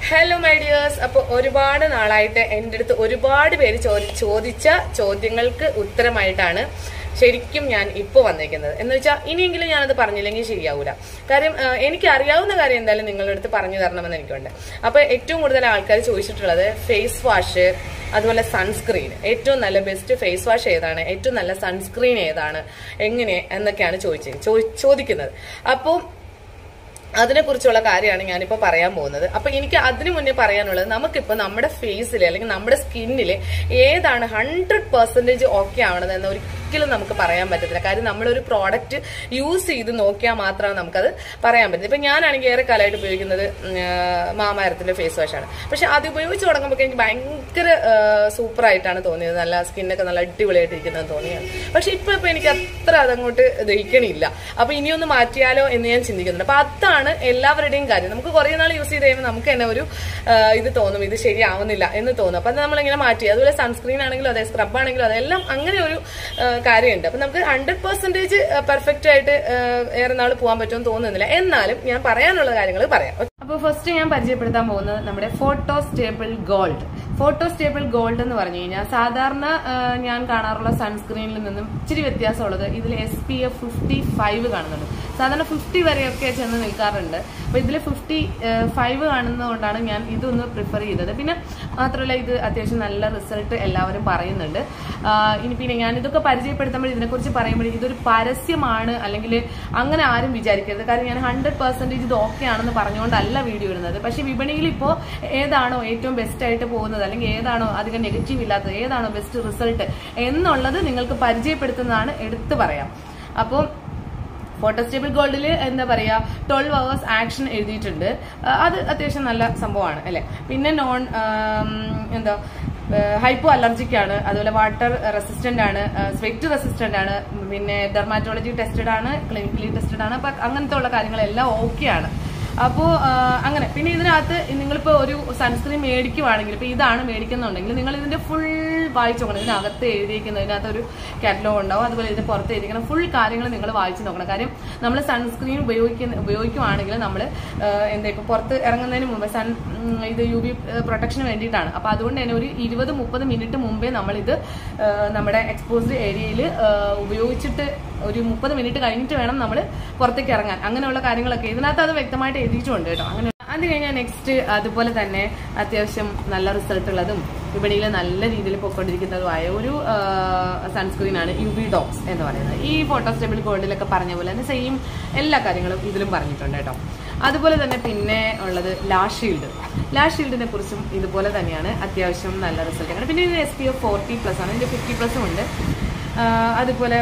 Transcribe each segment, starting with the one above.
hello my dears അപ്പോൾ ഒരുപാട് നാളായിട്ട് എൻ്റെ അടുത്ത് ഒരുപാട് പേര് ചോദി- ചോദിച്ച ചോദ്യങ്ങൾക്ക് ഉത്തരമായിട്ടാണ് ശരിക്കും ഞാൻ ഇപ്പോൾ വന്നിരിക്കുന്നത് എന്ന് വെച്ചാൽ ഇനിയെങ്കിലും ഞാനത് പറഞ്ഞില്ലെങ്കിൽ ശരിയാവൂല കാര്യം ആ, എനിക്ക് അറിയാവുന്ന കാര്യം എന്തായാലും നിങ്ങളുടെ അടുത്ത് പറഞ്ഞു തരണമെന്ന് എനിക്കുണ്ട് അപ്പോൾ ഏറ്റവും കൂടുതൽ ആൾക്കാർ ചോദിച്ചിട്ടുള്ളത് ഫേസ് വാഷ് അതുപോലെ സൺസ്ക്രീൻ ഏറ്റവും നല്ല ബെസ്റ്റ് ഫേസ് വാഷ് ഏതാണ് ഏറ്റവും നല്ല സൺസ്ക്രീൻ ഏതാണ് എങ്ങനെ എന്നൊക്കെയാണ് ചോദിച്ചത് ചോ- ചോദിക്കുന്നത് അപ്പോൾ അതിനെക്കുറിച്ചുള്ള കാര്യമാണ് ഞാനിപ്പോൾ പറയാൻ പോകുന്നത് അപ്പൊ എനിക്ക് അതിനു മുന്നേ പറയാനുള്ളത് നമുക്കിപ്പോൾ നമ്മുടെ ഫേസിൽ അല്ലെങ്കിൽ നമ്മുടെ സ്കിന്നിൽ ഏതാണ് ഹൺഡ്രഡ് പെർസെൻറ്റേജ് ഓക്കെ ആവണത് എന്ന് ഒരിക്കലും നമുക്ക് പറയാൻ പറ്റത്തില്ല കാര്യം നമ്മളൊരു പ്രോഡക്റ്റ് യൂസ് ചെയ്ത് നോക്കിയാൽ മാത്രമേ നമുക്കത് പറയാൻ പറ്റില്ല ഇപ്പൊ ഞാനാണെങ്കിൽ ഏറെ കാലമായിട്ട് ഉപയോഗിക്കുന്നത് മാമാരത്തിന്റെ ഫേസ് വാഷാണ് പക്ഷെ അത് ഉപയോഗിച്ച് തുടങ്ങുമ്പോൾ എനിക്ക് ഭയങ്കര സൂപ്പർ ആയിട്ടാണ് തോന്നിയത് നല്ല സ്കിന്നൊക്കെ നല്ല അടിപൊളിയായിട്ട് ഇരിക്കുന്നത് തോന്നിയത് പക്ഷെ ഇപ്പൊ ഇപ്പൊ എനിക്ക് അത്ര അതങ്ങോട്ട് ദഹിക്കണില്ല അപ്പൊ ഇനിയൊന്ന് മാറ്റിയാലോ എന്ന് ഞാൻ ചിന്തിക്കുന്നുണ്ട് അപ്പൊ അതാണ് എല്ലാവരുടെയും കാര്യം നമുക്ക് കുറെ നാൾ യൂസ് ചെയ്ത് കഴിയുമ്പോൾ നമുക്ക് തന്നെ ഒരു ആ, ഇത് തോന്നും ഇത് ശരിയാവുന്നില്ല എന്ന് തോന്നും അപ്പൊ അത് നമ്മളിങ്ങനെ മാറ്റി അതുപോലെ സൺസ്ക്രീൻ ആണെങ്കിലും അതെ സ്ക്രബ് ആണെങ്കിലും അതെല്ലാം അങ്ങനെ ഒരു ആ, കാര്യമുണ്ട് അപ്പൊ നമുക്ക് ഹൺഡ്രഡ് പെർസെന്റേജ് പെർഫെക്റ്റ് ആയിട്ട് ആ, ഏറെ നാൾ പോകാൻ പറ്റുമെന്ന് തോന്നുന്നില്ല എന്നാലും ഞാൻ പറയാനുള്ള കാര്യങ്ങൾ പറയാം അപ്പൊ ഫസ്റ്റ് ഞാൻ പരിചയപ്പെടുത്താൻ പോകുന്നത് നമ്മുടെ photo stable gold photo stable gold എന്ന് പറഞ്ഞു കഴിഞ്ഞാൽ സാധാരണ ആ, ഞാൻ കാണാറുള്ള സൺസ്ക്രീനിൽ നിന്നും ഇച്ചിരി വ്യത്യാസമുള്ളത് ഇതിൽ S P F fifty five കാണുന്നുണ്ട് സാധാരണ ഫിഫ്റ്റി വരെയൊക്കെ ചെന്ന് നിൽക്കാറുണ്ട് അപ്പൊ ഇതിൽ ഫിഫ്റ്റി ഫൈവ് കാണുന്നതുകൊണ്ടാണ് ഞാൻ ഇതൊന്ന് പ്രിഫർ ചെയ്തത് പിന്നെ മാത്രമല്ല ഇത് അത്യാവശ്യം നല്ല റിസൾട്ട് എല്ലാവരും പറയുന്നുണ്ട് ആ, ഇനി പിന്നെ ഞാൻ ഇതൊക്കെ പരിചയപ്പെടുത്തുമ്പോൾ ഇതിനെക്കുറിച്ച് പറയുമ്പോൾ ഇതൊരു പരസ്യമാണ് അല്ലെങ്കിൽ അങ്ങനെ ആരും വിചാരിക്കരുത് കാരണം ഞാൻ ഹൺഡ്രഡ് പെർസെന്റേജ് ഇത് ഓക്കെ ആണെന്ന് പറഞ്ഞുകൊണ്ടല്ല വീഡിയോ ഇടുന്നത് പക്ഷെ വിപണിയിൽ ഇപ്പോൾ ഏതാണോ ഏറ്റവും ബെസ്റ്റ് ആയിട്ട് പോകുന്നത് അല്ലെങ്കിൽ ഏതാണോ അധികം നെഗറ്റീവ് ഇല്ലാത്തത് ഏതാണോ ബെസ്റ്റ് റിസൾട്ട് എന്നുള്ളത് നിങ്ങൾക്ക് പരിചയപ്പെടുത്തുന്നതാണ് എടുത്തു പറയാം അപ്പോൾ ഫോട്ടോസ്റ്റേബിൾ ഗോൾഡിൽ എന്താ പറയാ ട്വൽവ് അവേഴ്സ് ആക്ഷൻ എഴുതിയിട്ടുണ്ട് ആ, അത് അത്യാവശ്യം നല്ല സംഭവമാണ് അല്ലെ പിന്നെ നോൺ എന്താ ഹൈപ്പോ അലർജിക് ആണ് അതുപോലെ വാട്ടർ റെസിസ്റ്റന്റ് ആണ് സ്വെറ്റ് റെസിസ്റ്റന്റ് ആണ് പിന്നെ ഡെർമാറ്റോളജി ടെസ്റ്റഡ് ആണ് ക്ലിനിക്കലി ടെസ്റ്റഡ് ആണ് അപ്പൊ അങ്ങനത്തെ ഉള്ള കാര്യങ്ങളെല്ലാം ഓക്കെ ആണ് അപ്പോൾ അങ്ങനെ പിന്നെ ഇതിനകത്ത് നിങ്ങളിപ്പോൾ ഒരു സൺസ്ക്രീൻ മേടിക്കുവാണെങ്കിൽ ഇപ്പോൾ ഇതാണ് മേടിക്കുന്നുണ്ടെങ്കിൽ നിങ്ങൾ ഇതിന്റെ ഫുൾ വായിച്ചു നോക്കണം ഇതിനകത്ത് എഴുതിയിരിക്കുന്നത് ഇതിനകത്ത് ഒരു കാറ്റലോഗ് ഉണ്ടാവും അതുപോലെ ഇതിന്റെ പുറത്ത് എഴുതിയിരിക്കുന്ന ഫുൾ കാര്യങ്ങൾ നിങ്ങൾ വായിച്ചു നോക്കണം കാര്യം നമ്മൾ സൺസ്ക്രീൻ ഉപയോഗിക്കുന്ന ഉപയോഗിക്കുവാണെങ്കിൽ നമ്മൾ എന്താ ഇപ്പോൾ പുറത്ത് ഇറങ്ങുന്നതിന് മുമ്പ് സൺ ഉം, ഇത് യു വി പ്രൊട്ടക്ഷന് വേണ്ടിയിട്ടാണ് അപ്പോൾ അതുകൊണ്ട് തന്നെ ഒരു ഇരുപത് മുപ്പത് മിനിറ്റ് മുമ്പേ നമ്മളിത് ആ, നമ്മുടെ എക്സ്പോസ്ഡ് ഏരിയയിൽ ഉപയോഗിച്ചിട്ട് ഒരു മുപ്പത് മിനിറ്റ് കഴിഞ്ഞിട്ട് വേണം നമ്മൾ പുറത്തേക്ക് ഇറങ്ങാൻ അങ്ങനെയുള്ള കാര്യങ്ങളൊക്കെ ഇതിനകത്ത് അത് വ്യക്തമായിട്ട് എഴുതിയിട്ടുണ്ട് കേട്ടോ അങ്ങനെ അത് കഴിഞ്ഞാൽ നെക്സ്റ്റ് അതുപോലെ തന്നെ അത്യാവശ്യം നല്ല റിസൾട്ട് ഉള്ളതും വിപണിയിൽ നല്ല രീതിയിൽ പൊയ്ക്കൊണ്ടിരിക്കുന്നതുമായ ഒരു സൺസ്ക്രീൻ ആണ് യു വി ഡോക്സ് എന്ന് പറയുന്നത് ഈ ഫോട്ടോസ്റ്റേബിൾ ഗോൾഡിലൊക്കെ പറഞ്ഞ പോലെ തന്നെ സെയിം എല്ലാ കാര്യങ്ങളും ഇതിലും പറഞ്ഞിട്ടുണ്ട് കേട്ടോ അതുപോലെ തന്നെ പിന്നെ ഉള്ളത് ലാഷ് ഷീൽഡ് ലാഷ് ഷീൽഡിനെ കുറിച്ചും ഇതുപോലെ തന്നെയാണ് അത്യാവശ്യം നല്ല റിസൾട്ട് ആണ് പിന്നെ ഇത് S P F forty plus ആണ് ഇതിന്റെ ഫിഫ്റ്റി പ്ലസും ഉണ്ട് ആ, അതുപോലെ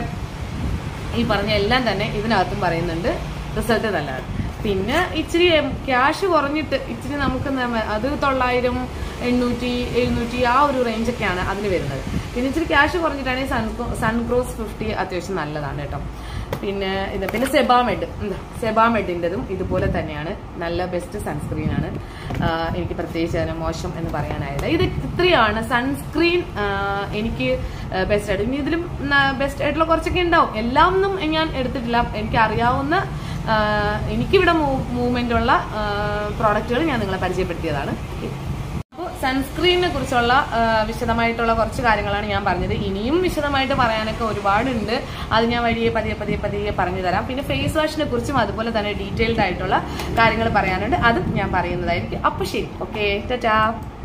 ഈ പറഞ്ഞ എല്ലാം തന്നെ ഇതിനകത്തും പറയുന്നുണ്ട് റിസൾട്ട് നല്ലതാണ് പിന്നെ ഇച്ചിരി ക്യാഷ് കുറഞ്ഞിട്ട് ഇച്ചിരി നമുക്ക് നമ്മ- അത് തൊള്ളായിരം എണ്ണൂറ്റി എഴുന്നൂറ്റി ആ ഒരു റേഞ്ചൊക്കെയാണ് അതിന് വരുന്നത് പിന്നെ ഇച്ചിരി ക്യാഷ് കുറഞ്ഞിട്ടാണെങ്കിൽ സൺ സൺക്രോസ് ഫിഫ്റ്റി അത്യാവശ്യം നല്ലതാണ് കേട്ടോ പിന്നെ ഇത് പിന്നെ സെബാമെഡ് എന്താ സെബാമെഡിൻ്റെതും ഇതുപോലെ തന്നെയാണ് നല്ല ബെസ്റ്റ് സൺസ്ക്രീൻ ആണ് ആ, എനിക്ക് പ്രത്യേകിച്ച് അതിന് മോശം എന്ന് പറയാനായില്ല ഇത് ഇത്രയാണ് സൺസ്ക്രീൻ എനിക്ക് ബെസ്റ്റ് ആയിട്ട് ഇനി ഇതിലും ബെസ്റ്റ് ആയിട്ടുള്ള കുറച്ചൊക്കെ ഉണ്ടാവും എല്ലാം ഒന്നും ഞാൻ എടുത്തിട്ടില്ല എനിക്ക് അറിയാവുന്ന ആ, എനിക്കിവിടെ മൂവ്മെന്റ് ഉള്ള പ്രോഡക്റ്റുകൾ ഞാൻ നിങ്ങളെ പരിചയപ്പെടുത്തിയതാണ് അപ്പോൾ സൺസ്ക്രീനിനെ കുറിച്ചുള്ള ആ, വിശദമായിട്ടുള്ള കുറച്ച് കാര്യങ്ങളാണ് ഞാൻ പറഞ്ഞത് ഇനിയും വിശദമായിട്ട് പറയാനൊക്കെ ഒരുപാടുണ്ട് അത് ഞാൻ വഴിയെ പതിയെ പതിയെ പതിയെ പറഞ്ഞു തരാം പിന്നെ ഫേസ് വാഷിനെ കുറിച്ചും അതുപോലെ തന്നെ ഡീറ്റെയിൽഡ് ആയിട്ടുള്ള കാര്യങ്ങൾ പറയാനുണ്ട് അതും ഞാൻ പറയുന്നതായിരിക്കും അപ്പോൾ ശരി ഓക്കെ ടാറ്റാ